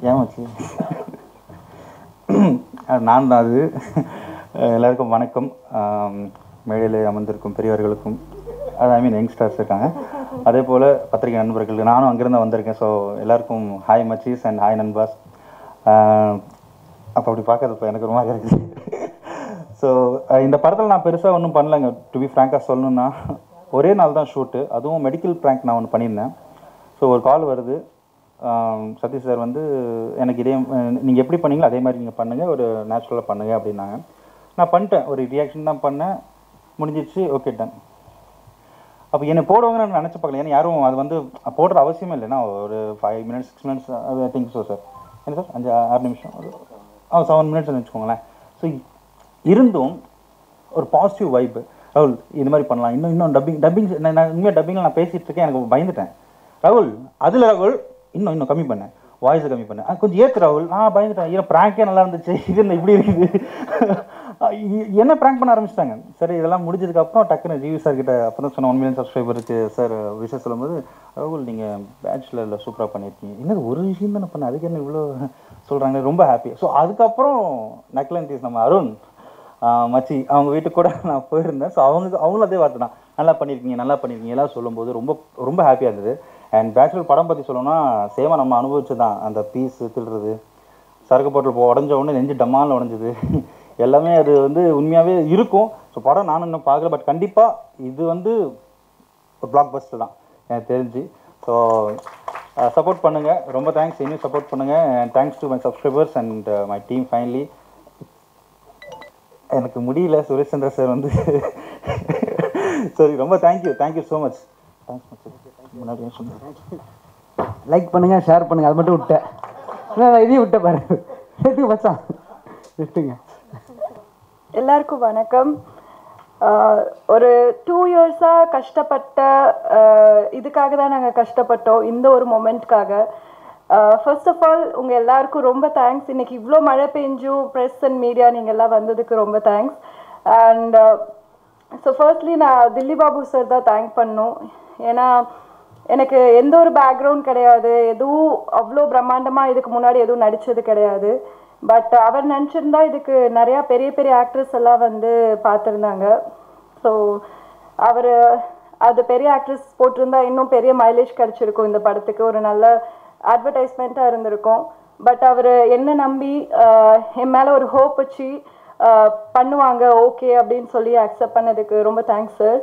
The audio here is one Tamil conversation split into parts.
ஏமாச்சு நான் தான் அது எல்லாருக்கும் வணக்கம் ஆம், மேடையில் அமர்ந்திருக்கும் பெரியவர்களுக்கும் அது ஐ மீன் யங்ஸ்டர்ஸ் இருக்காங்க அதே போல் பத்திரிகை நண்பர்களுக்கு நானும் அங்கேருந்து வந்திருக்கேன் ஸோ எல்லாருக்கும் ஹாய் மச்சீஸ் அண்ட் ஹாய் நண்பாஸ் அப்போ அப்படி பார்க்கறது இப்போ எனக்கு ஒரு மாதிரி இருக்குது ஸோ இந்த படத்தில் நான் பெருசாக ஒன்றும் பண்ணலைங்க டு பி ஃப்ராங்காக சொல்லணும்னா ஒரே நாள் தான் ஷூட்டு அதுவும் மெடிக்கல் ப்ராங்க் நான் ஒன்று பண்ணியிருந்தேன் ஸோ ஒரு கால் வருது ஆம், சதீஷ் சார் வந்து எனக்கு இதே நீங்கள் எப்படி பண்ணீங்களோ அதே மாதிரி நீங்கள் பண்ணுங்கள் ஒரு நேச்சுரலாக பண்ணுங்கள் அப்படின்னாங்க நான் பண்ணிட்டேன் ஒரு ரியாக்ஷன் தான் பண்ணேன் முடிஞ்சிடுச்சு ஓகே டன் அப்போ என்னை போடுவாங்கன்னு நான் நினச்சி பார்க்கல ஏன்னா யாரும் அது வந்து போடுற அவசியமே இல்லைன்னா ஒரு five minutes six minutes I think so sir என்ன சார் அஞ்சு ஆறு நிமிஷம் ஒரு ஆ செவன் மினிட்ஸ் வச்சுக்கோங்களேன் ஸோ இருந்தும் ஒரு பாசிட்டிவ் வைப்பு ராகுல் இது மாதிரி பண்ணலாம் இன்னும் இன்னும் டப்பிங் டப்பிங் நான் உண்மையாக டப்பிங்கில் நான் பேசிகிட்டு இருக்கேன் எனக்கு பயந்துட்டேன் ராகுல் அதில் ராகுல் இன்னும் இன்னும் கம்மி பண்ணேன் வாய்ஸை கம்மி பண்ணேன் ஆ, கொஞ்சம் ஏற்று ராகுல் நான் பயந்துட்டேன் ஏன்னா ப்ராங்கே நல்லா இருந்துச்சு இது என்ன இப்படி இருக்குது ஆ, இ- என்ன ப்ராங்க் பண்ண ஆரம்பிச்சிட்டாங்க சரி இதெல்லாம் முடிஞ்சதுக்கு அப்புறம் டக்குன்னு ஜிவி சார் கிட்ட அப்போ தான் சொன்ன ஒன் மில்லியன் சப்ஸ்கிரைபருக்கு சார் விஷயம் சொல்லும்போது ராகுல் நீங்கள் பேச்சுலரில் சூப்பராக பண்ணியிருக்கீங்க என்னது ஒரு விஷயம் தானே பண்ண அதுக்கு என்ன இவ்வளோ சொல்கிறாங்க ரொம்ப ஹாப்பி ஸோ அதுக்கப்புறம் நக்லன்டீஸ் நம்ம அருண் ஆஹ் மச்சி அவங்க வீட்டுக்கு கூட நான் போயிருந்தேன் ஸோ அவங்க அவங்களும் அதே வார்த்தை தான் நல்லா பண்ணியிருக்கீங்க நல்லா பண்ணியிருக்கீங்க எல்லாம் சொல்லும்போது ரொம்ப ரொம்ப ஹாப்பியாக இருந்தது அண்ட் பேச்சுலர் படம் பற்றி சொல்லணும்னா சேமா நம்ம அனுபவிச்சு தான் அந்த பீஸ் திருடுறது சரக்கு பாட்டில் போ உடஞ்ச உடனே நெஞ்சு டமால் உடஞ்சது எல்லாமே அது வந்து உண்மையாகவே இருக்கும் ஸோ படம் நானும் இன்னும் பார்க்கல பட் கண்டிப்பாக இது வந்து ஒரு பிளாக் பஸ்டர் தான் எனக்கு தெரிஞ்சு ஸோ சப்போர்ட் பண்ணுங்கள் ரொம்ப தேங்க்ஸ் இன்னும் சப்போர்ட் பண்ணுங்கள் and thanks to my subscribers and my team finally எனக்கு முடியல சுரேஷ் சந்திர சார் வந்து சரி ரொம்ப thank you thank you so much thanks much முன்னாடியே சொன்னேன் லைக் பண்ணுங்க ஷேர் பண்ணுங்க அது மட்டும் விட்டேன் இல்லை, நான் இதையும் விட்டேன் பாரு எதுக்கு மச்சான் விட்டுங்க எல்லாருக்கும் வணக்கம் ஆஹ் ஒரு டூ இயர்ஸாக கஷ்டப்பட்ட ஆஹ் இதுக்காக தான் நாங்கள் கஷ்டப்பட்டோம் இந்த ஒரு மொமெண்ட்காக ஃபர்ஸ்ட் ஆஃப் ஆல் உங்கள் எல்லாருக்கும் ரொம்ப தேங்க்ஸ் இன்னைக்கு இவ்வளோ மழை பெஞ்சும் ப்ரெஸ் அண்ட் மீடியா நீங்கள் எல்லாம் வந்ததுக்கு ரொம்ப தேங்க்ஸ் அண்ட் ஸோ ஃபர்ஸ்ட்லி நான் தில்லி பாபு சார் தான் தேங்க் பண்ணும் ஏன்னா எனக்கு எந்த ஒரு பேக்ரவுண்ட் கிடையாது எதுவும் அவ்வளோ பிரம்மாண்டமாக இதுக்கு முன்னாடி எதுவும் நடித்தது கிடையாது பட் அவர் நினச்சிருந்தா இதுக்கு நிறையா பெரிய பெரிய ஆக்ட்ரஸ் எல்லாம் வந்து பார்த்துருந்தாங்க ஸோ அவர் அது பெரிய ஆக்ட்ரஸ் போட்டிருந்தா இன்னும் பெரிய மைலேஜ் கிடச்சிருக்கும் இந்த படத்துக்கு ஒரு நல்ல அட்வர்டைஸ்மெண்ட்டாக இருந்திருக்கும் பட் அவர் என்ன நம்பி ஆஹ், என் மேலே ஒரு ஹோப் வச்சு ஆஹ், பண்ணுவாங்க ஓகே அப்படின்னு சொல்லி அக்செப்ட் பண்ணதுக்கு ரொம்ப thanks sir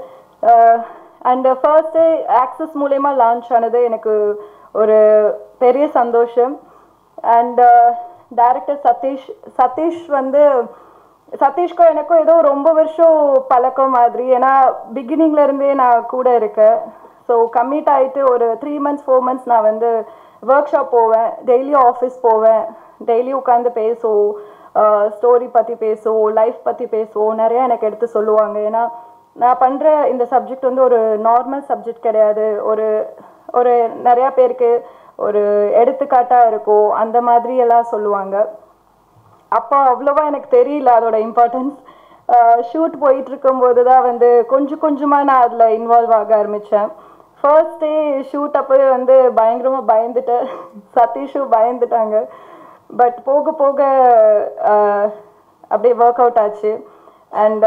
and first day access மூலயமா லான்ச் ஆனது எனக்கு ஒரு பெரிய சந்தோஷம் அண்ட் டைரக்டர் சதீஷ் சதீஷ் வந்து சதீஷ்க்கும் எனக்கும் ஏதோ ரொம்ப வருஷம் பழக்கம் மாதிரி ஏன்னா பிகினிங்ல இருந்தே நான் கூட இருக்கேன் ஸோ கம்மிட் ஆயிட்டு ஒரு த்ரீ மந்த்ஸ் ஃபோர் மந்த்ஸ் நான் வந்து ஒர்க் ஷாப் போவேன் டெய்லியும் ஆஃபீஸ் போவேன் டெய்லி உட்காந்து பேசுவோம் ஸ்டோரி பற்றி பேசுவோம் லைஃப் பற்றி பேசுவோம் நிறையா எனக்கு எடுத்து சொல்லுவாங்க ஏன்னா நான் பண்ணுற இந்த சப்ஜெக்ட் வந்து ஒரு நார்மல் சப்ஜெக்ட் கிடையாது ஒரு ஒரு நிறையா பேருக்கு ஒரு எடுத்துக்காட்டாக இருக்கும் அந்த மாதிரி எல்லாம் சொல்லுவாங்க அப்போ அவ்வளோவா எனக்கு தெரியல அதோட இம்பார்ட்டன்ஸ் ஷூட் போயிட்டு இருக்கும்போது தான் வந்து கொஞ்சம் கொஞ்சமாக நான் அதில் இன்வால்வ் ஆக ஆரம்பித்தேன் ஃபர்ஸ்ட் டே ஷூட் அப்போ வந்து பயங்கரமாக பயந்துட்டேன் சதீஷும் பயந்துட்டாங்க பட் போக போக ஆஹ், அப்படியே ஒர்க் அவுட் ஆச்சு and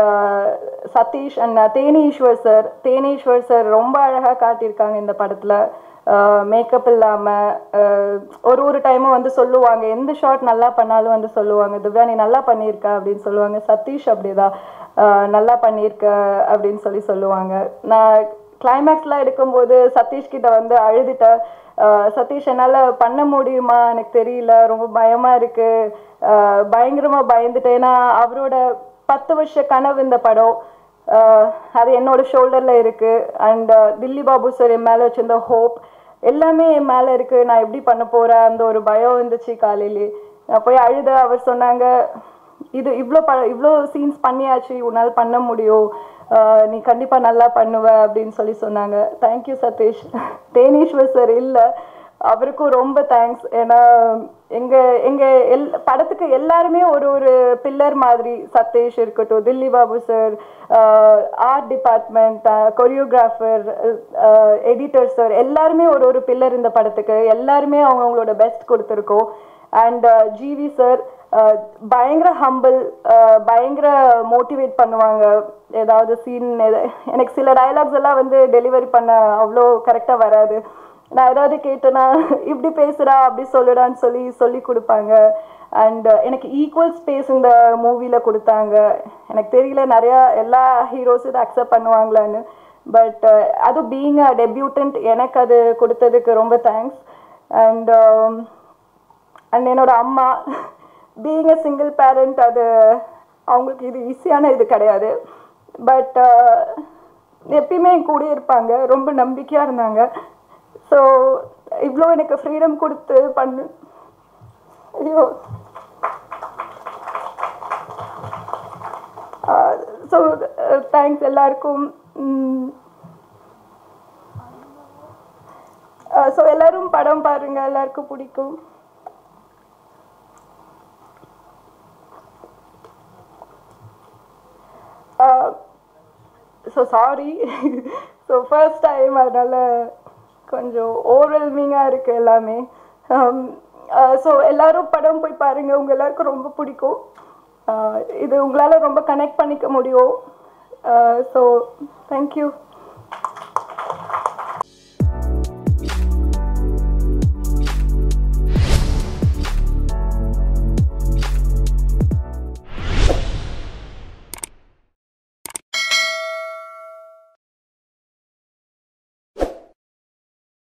Satish and Theneeswar sir Theneeswar sir ரொம்ப அழகாக காட்டியிருக்காங்க இந்த படத்தில் மேக்கப் இல்லாமல் ஒரு ஒரு டைமும் வந்து சொல்லுவாங்க எந்த ஷாட் நல்லா பண்ணாலும் வந்து சொல்லுவாங்க திவ்யா நீ நல்லா பண்ணியிருக்க அப்படின்னு சொல்லுவாங்க சதீஷ் அப்படிதான் ஆஹ் நல்லா பண்ணியிருக்க அப்படின்னு சொல்லி சொல்லுவாங்க நான் கிளைமேக்ஸ்லாம் எடுக்கும்போது சதீஷ் கிட்ட வந்து அழுதுட்டேன் ஆஹ் சதீஷ் என்னால் பண்ண முடியுமா எனக்கு தெரியல ரொம்ப பயமாக இருக்கு ஆஹ் பயங்கரமா பயந்துட்டேன் ஏன்னா அவரோட பத்து வருஷ கனவு இந்த படம் ஆஹ் அது என்னோட ஷோல்டரில் இருக்கு அண்ட் தில்லி பாபு சார் என் மேலே வச்சிருந்த ஹோப் எல்லாமே என் மேலே இருக்கு நான் எப்படி பண்ண போறேன் அந்த ஒரு பயம் இருந்துச்சு காலையிலே நான் போய் அழுத அவர் சொன்னாங்க இது இவ்வளோ ப இவ்வளோ சீன்ஸ் பண்ணியாச்சு உன்னால் பண்ண முடியும் ஆஹ் நீ கண்டிப்பாக நல்லா பண்ணுவ அப்படின்னு சொல்லி சொன்னாங்க தேங்க்யூ சதீஷ் தேனீஸ்வர் சார் இல்லை அவருக்கும் ரொம்ப தேங்க்ஸ் ஏன்னா எங்க எங்க எல் படத்துக்கு எல்லாருமே ஒரு ஒரு பில்லர் மாதிரி சதீஷ் இருக்கட்டும் Dilli Babu sir art department choreographer editor sir எல்லாருமே ஒரு ஒரு பில்லர் இந்த படத்துக்கு எல்லாருமே அவங்கவுங்களோட பெஸ்ட் கொடுத்துருக்கோம் அண்ட் ஜிவி சார் பயங்கர ஹம்பிள் பயங்கர மோட்டிவேட் பண்ணுவாங்க ஏதாவது சீன் எனக்கு சில டயலாக்ஸ் எல்லாம் வந்து டெலிவரி பண்ண அவ்வளோ கரெக்டாக வராது நான் ஏதாவது கேட்டேன்னா இப்படி பேசுறா அப்படி சொல்லுடான்னு சொல்லி சொல்லி கொடுப்பாங்க அண்ட் எனக்கு ஈக்குவல் ஸ்பேஸ் இந்த மூவியில் கொடுத்தாங்க எனக்கு தெரியல நிறையா எல்லா ஹீரோஸும் இதை அக்செப்ட் பண்ணுவாங்களான்னு பட் அது பீயிங் அ டெபியூட்டன்ட் எனக்கு அது கொடுத்ததுக்கு ரொம்ப தேங்க்ஸ் அண்ட் அண்ட் என்னோட அம்மா பீயிங் அ சிங்கிள் பேரண்ட் அது அவங்களுக்கு இது ஈஸியான இது கிடையாது பட் எப்பயுமே என் கூட இருப்பாங்க ரொம்ப நம்பிக்கையாக இருந்தாங்க ஸோ இவ்வளோ எனக்கு ஃப்ரீடம் கொடுத்து பண்ணு ஐயோ ஸோ தேங்க்ஸ் எல்லாருக்கும் ஸோ எல்லாரும் படம் பாருங்க எல்லாருக்கும் பிடிக்கும் so sorry so first time அதனால் கொஞ்சம் ஓவர்வெல்மிங்காக இருக்குது எல்லாமே ஸோ எல்லாரும் படம் போய் பாருங்கள் உங்கள் எல்லாருக்கும் ரொம்ப பிடிக்கும் Uh, இது உங்களால் ரொம்ப கனெக்ட் பண்ணிக்க முடியும் ஸோ தேங்க்யூ